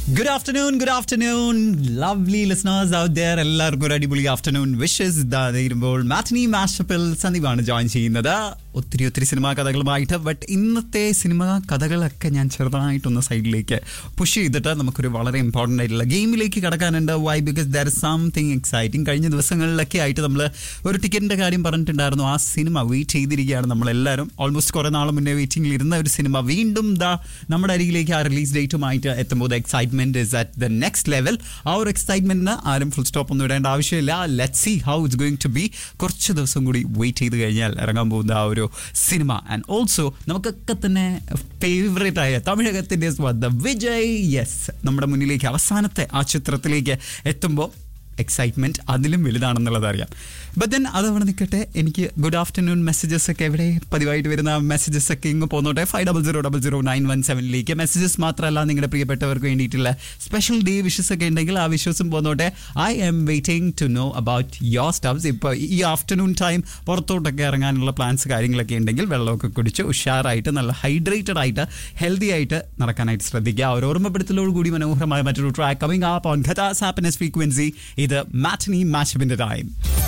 good afternoon good afternoon lovely listeners out there എല്ലാവർക്കും ഒരു അടിപൊളി ആഫ്റ്റർനൂൺ വിഷസ് ഇതാ തീരുമ്പോൾ മാറ്റനി മാഷപ്പിൽ സന്ദീപാണ് ജോയിൻ ചെയ്യുന്നത് ഒത്തിരി ഒത്തിരി സിനിമാ കഥകളുമായിട്ട് ബട്ട് ഇന്നത്തെ സിനിമാ കഥകളൊക്കെ ഞാൻ ചെറുതായിട്ടൊന്ന് സൈഡിലേക്ക് പുഷ് ചെയ്തിട്ട് നമുക്കൊരു വളരെ ഇമ്പോർട്ടൻ്റ് ആയിട്ടുള്ള ഗെയിമിലേക്ക് കടക്കാനുണ്ട് why because there is something exciting കഴിഞ്ഞ ദിവസങ്ങളിലൊക്കെ ആയിട്ട് നമ്മൾ ഒരു ടിക്കറ്റിൻ്റെ കാര്യം പറഞ്ഞിട്ടുണ്ടായിരുന്നു ആ സിനിമ വെയിറ്റ് ചെയ്തിരിക്കുകയാണ് നമ്മളെല്ലാവരും ഓൾമോസ്റ്റ് കുറേ നാൾ മുന്നേ വെയിറ്റിംഗിൽ ഇരുന്ന ഒരു സിനിമ വീണ്ടും ദാ നമ്മുടെ അരികിലേക്ക് ആ റിലീസ് ഡേറ്റുമായിട്ട് എത്തുമ്പോൾ excitement is at the next level ആ ഒരു എക്സൈറ്റ്മെന്റിന് ആരും ഫുൾ സ്റ്റോപ്പ് ഒന്നും ഇടേണ്ട ആവശ്യമില്ല let see how it's going to be കുറച്ച് ദിവസം കൂടി വെയിറ്റ് ചെയ്ത് കഴിഞ്ഞാൽ ഇറങ്ങാൻ പോകുന്ന ആ ഒരു സിനിമ ആൻഡ് ഓൾസോ നമുക്കൊക്കെ തന്നെ ഫേവറേറ്റ് ആയ തമിഴകത്തിൻ്റെ സ്വന്തം വിജയ് യെസ് നമ്മുടെ മുന്നിലേക്ക് അവസാനത്തെ ആ ചിത്രത്തിലേക്ക് എത്തുമ്പോൾ എക്സൈറ്റ്മെന്റ് അതിലും വലുതാണെന്നുള്ളത് അറിയാം ബട്ട് ദെൻ അതവിടെ നിൽക്കട്ടെ എനിക്ക് ഗുഡ് ആഫ്റ്റർനൂൺ മെസ്സേജസ് ഒക്കെ എവിടെ പതിവായിട്ട് വരുന്ന മെസ്സേജസ് ഒക്കെ ഇങ്ങ് പോന്നോട്ടെ five double zero double zero nine one സെവനിലേക്ക് മെസ്സേജസ് മാത്രമല്ല നിങ്ങളുടെ പ്രിയപ്പെട്ടവർക്ക് വേണ്ടിയിട്ടുള്ള സ്പെഷ്യൽ ഡേ വിഷസ് ഒക്കെ ഉണ്ടെങ്കിൽ ആ വിഷസും പോന്നോട്ടെ I'm waiting to know about your stubs ഇപ്പോൾ ഈ ആഫ്റ്റർനൂൺ ടൈം പുറത്തോട്ടൊക്കെ ഇറങ്ങാനുള്ള പ്ലാൻസ് കാര്യങ്ങളൊക്കെ ഉണ്ടെങ്കിൽ വെള്ളമൊക്കെ കുടിച്ച് ഉഷാറായിട്ട് നല്ല ഹൈഡ്രേറ്റഡ് ആയിട്ട് ഹെൽത്തി ആയിട്ട് നടക്കാനായിട്ട് ശ്രദ്ധിക്കുക ഒരു ഓർമ്മപ്പെടുത്തലോട് കൂടി മനോഹരമായ മറ്റൊരു ട്രാക്ക് കമ്മിങ് ആപ്പ് ഓൺ ഖതാസ് ഹാപ്പിനെസ് ഫ്രീക്വൻസി ഇത് മാറ്റനി മാച്ചപ്പിന്റെ ടൈം